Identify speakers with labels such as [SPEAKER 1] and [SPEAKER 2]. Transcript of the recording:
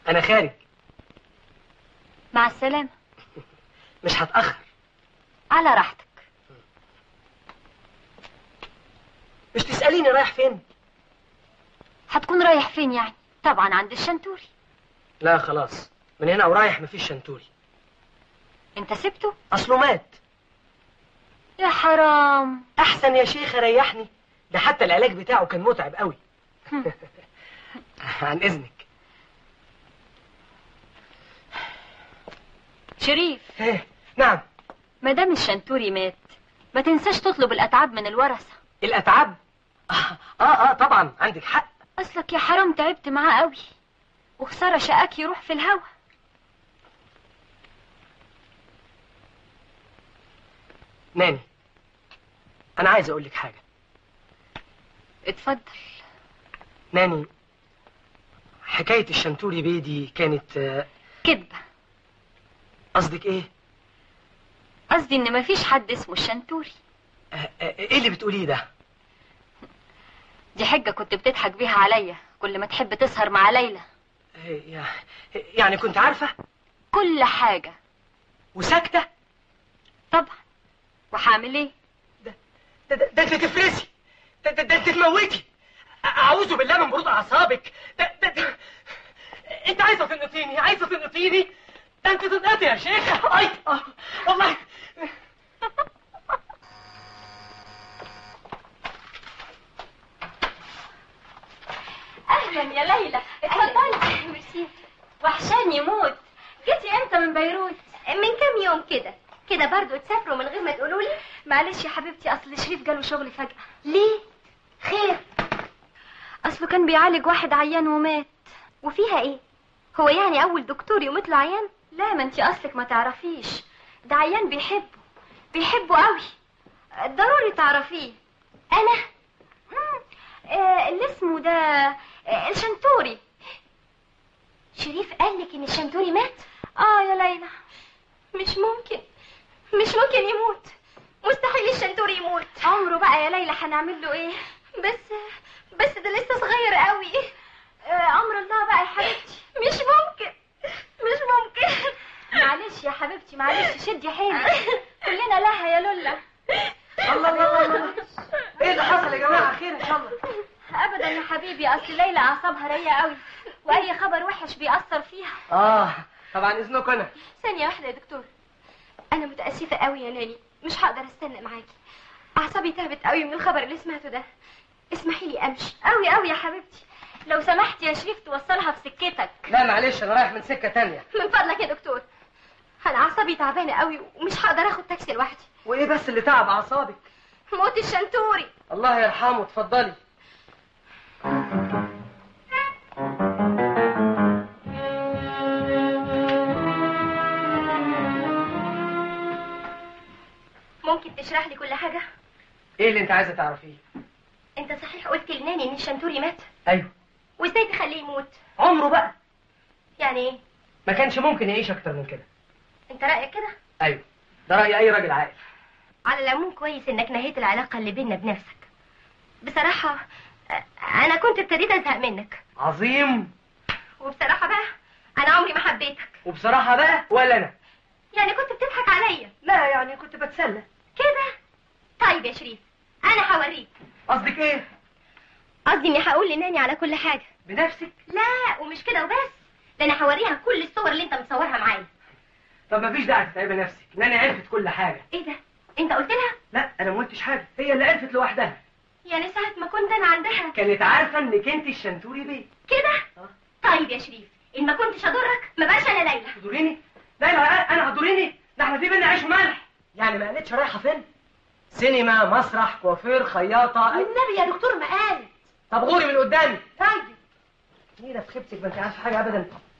[SPEAKER 1] انا خارج
[SPEAKER 2] مع السلامة
[SPEAKER 1] مش هتاخر
[SPEAKER 2] على راحتك
[SPEAKER 1] مش تساليني رايح فين
[SPEAKER 2] هتكون رايح فين يعني طبعا عند الشنتوري
[SPEAKER 1] لا خلاص من هنا ورايح مفيش شنتوري
[SPEAKER 2] انت سبته
[SPEAKER 1] اصله مات
[SPEAKER 2] يا حرام
[SPEAKER 1] احسن يا شيخ ريحني ده حتى العلاج بتاعه كان متعب قوي عن اذنك
[SPEAKER 2] شريف
[SPEAKER 1] ايه نعم
[SPEAKER 2] ما دام الشنتوري مات ما تنساش تطلب الاتعاب من الورثة
[SPEAKER 1] الاتعاب اه اه, آه طبعا عندك حق
[SPEAKER 2] اصلك يا حرام تعبت معاه قوي وخسارة شقاك يروح في الهوا
[SPEAKER 1] ناني انا عايز اقول لك حاجه
[SPEAKER 2] اتفضل
[SPEAKER 1] ناني حكايه الشنتوري بيه دي كانت آه،
[SPEAKER 2] كدبة
[SPEAKER 1] قصدك ايه
[SPEAKER 2] قصدي ان مفيش حد اسمه الشنتوري
[SPEAKER 1] آه، آه، ايه اللي بتقوليه ده
[SPEAKER 2] دي حجة كنت بتضحك بيها عليا كل ما تحب تسهر مع ليلى
[SPEAKER 1] آه، يع- يعني كنت عارفه
[SPEAKER 2] كل حاجة
[SPEAKER 1] وساكته
[SPEAKER 2] طبعا وهعمل ايه
[SPEAKER 1] ده, ده, ده انت تفرسي ده, ده, ده انت تموتي اعوذ بالله من برود اعصابك ده, ده, ده انت عايزه تنقطيني عايزه تنقطيني ده انت تنقطي يا شيخ اي آه، والله
[SPEAKER 2] اهلا يا ليلى اتفضلي ميرسي وحشاني موت جيتي امتى من بيروت
[SPEAKER 3] من كام يوم كده كده برضو تسافروا من غير ما تقولوا لي
[SPEAKER 2] معلش يا حبيبتي اصل شريف جاله شغل فجأة
[SPEAKER 3] ليه خير
[SPEAKER 2] اصله كان بيعالج واحد عيان ومات
[SPEAKER 3] وفيها ايه هو يعني اول دكتور يموت له عيان
[SPEAKER 2] لا ما انتي اصلك ما تعرفيش ده عيان بيحبه بيحبه قوي ضروري تعرفيه
[SPEAKER 3] انا
[SPEAKER 2] مم. آه اللي اسمه ده آه الشنتوري
[SPEAKER 3] شريف قال لك ان الشمتوري مات
[SPEAKER 2] اه يا ليلى
[SPEAKER 3] مش ممكن مش ممكن يموت مستحيل الشنتوري يموت
[SPEAKER 2] عمره بقى يا ليلى هنعمل له ايه
[SPEAKER 3] بس بس ده لسه صغير قوي
[SPEAKER 2] آه عمر الله بقى يا حبيبتي
[SPEAKER 3] مش ممكن مش ممكن
[SPEAKER 2] معلش يا حبيبتي معلش شدي حيلك كلنا لها يا لولا
[SPEAKER 1] الله الله الله الله ايه اللي حصل يا جماعه خير ان شاء الله
[SPEAKER 2] ابدا يا حبيبي اصل ليلى اعصابها رايقه قوي واي خبر وحش بيأثر فيها
[SPEAKER 1] اه طبعا اذنك انا
[SPEAKER 3] ثانية واحدة يا دكتور أنا متأسفة قوي يا ناني مش هقدر استنى معاكي أعصابي تعبت قوي من الخبر اللي سمعته ده اسمحي لي أمشي
[SPEAKER 2] قوي قوي يا حبيبتي لو سمحت يا شريف توصلها في سكتك
[SPEAKER 1] لا معلش انا رايح من سكه تانية
[SPEAKER 3] من فضلك يا دكتور أنا أعصابي تعبانة قوي ومش هقدر آخد تاكسي لوحدي
[SPEAKER 1] وايه بس اللي تعب اعصابك
[SPEAKER 3] موت الشنتوري
[SPEAKER 1] الله يرحمه اتفضلي
[SPEAKER 3] ممكن تشرح لي كل حاجة
[SPEAKER 1] ايه اللي انت عايزه تعرفيه
[SPEAKER 3] أنت صحيح قلت لناني إن الشنتوري مات
[SPEAKER 1] ايوه
[SPEAKER 3] وإزاي تخليه يموت
[SPEAKER 1] عمره بقى
[SPEAKER 3] يعني إيه
[SPEAKER 1] ما كانش ممكن يعيش اكتر من كده
[SPEAKER 3] أنت رأيك كده
[SPEAKER 1] ايوه ده راي اي راجل عاقل
[SPEAKER 3] على العموم كويس انك نهيت العلاقة اللي بيننا بنفسك بصراحة آه، انا كنت ابتديت ازهق منك
[SPEAKER 1] عظيم
[SPEAKER 3] وبصراحة بقى انا عمري ما حبيتك
[SPEAKER 1] وبصراحه بقى ولا انا
[SPEAKER 3] يعني كنت بتضحك عليا
[SPEAKER 1] لا يعني كنت بتسلى
[SPEAKER 3] كده طيب يا شريف انا هوريك
[SPEAKER 1] قصدك ايه
[SPEAKER 3] قصدي اني هقول لناني على كل حاجة
[SPEAKER 1] بنفسك
[SPEAKER 3] لا ومش كده وبس ده انا هوريها كل الصور اللي انت مصورها معايا
[SPEAKER 1] طب ما فيش داعي تتعبي نفسك ناني عرفت كل حاجه
[SPEAKER 3] ايه ده انت قلت لها
[SPEAKER 1] لا انا ما قلتش حاجه هي اللي عرفت لوحدها
[SPEAKER 3] يعني ساعة ما كنت انا عندها
[SPEAKER 1] كانت عارفه انك انت الشنتوري بيه
[SPEAKER 3] كده
[SPEAKER 1] آه.
[SPEAKER 3] طيب يا شريف ان ما كنتش اضرك ما بقاش انا ليلى
[SPEAKER 1] تدوريني لا لا انا هتدوريني ده احنا في بينا عيش وملح يعني ما قالتش رايحه فين سينما مسرح كوافير خياطه أي...
[SPEAKER 3] والنبي يا دكتور ما قال
[SPEAKER 1] طب غوري من قدامي
[SPEAKER 3] طيب
[SPEAKER 1] مين في خيبتك ما انت عارفه حاجه ابدا